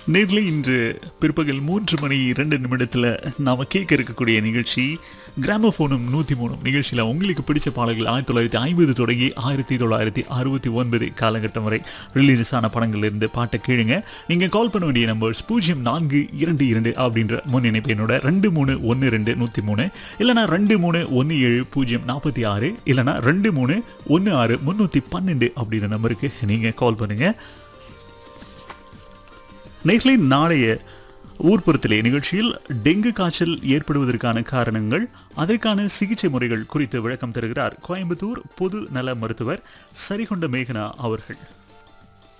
நேரில் இன்று பிற்பகல் மூன்று மணி இரண்டு நிமிடத்தில் நாம் கேட்க இருக்கக்கூடிய நிகழ்ச்சி கிராமபோனும் நூற்றி மூணும் நிகழ்ச்சியில் உங்களுக்கு பிடிச்ச பாடல்கள் ஆயிரத்தி தொள்ளாயிரத்தி ஐம்பது தொடங்கி ஆயிரத்தி தொள்ளாயிரத்தி அறுபத்தி ஒன்பது காலகட்டம் வரை ரிலீஸ் ஆன படங்கள்லேருந்து பாட்டை கேளுங்க நீங்கள் கால் பண்ண வேண்டிய நம்பர்ஸ் பூஜ்ஜியம் நான்கு இரண்டு இரண்டு அப்படின்ற முன்னிணைப்பு என்னோட ரெண்டு மூணு ஒன்று ரெண்டு நூற்றி மூணு இல்லைனா ரெண்டு மூணு ஒன்று ஏழு பூஜ்ஜியம் நாற்பத்தி ஆறு இல்லைனா ரெண்டு மூணு ஒன்று ஆறு முந்நூற்றி பன்னெண்டு அப்படின்ற நம்பருக்கு நீங்கள் கால் பண்ணுங்கள் நேர்களை நாளைய ஊர்ப்புறத்திலே நிகழ்ச்சியில் டெங்கு காய்ச்சல் ஏற்படுவதற்கான காரணங்கள் அதற்கான சிகிச்சை முறைகள் குறித்து விளக்கம் தருகிறார் கோயம்புத்தூர் பொது நல மருத்துவர் சரிகொண்ட மேகனா அவர்கள்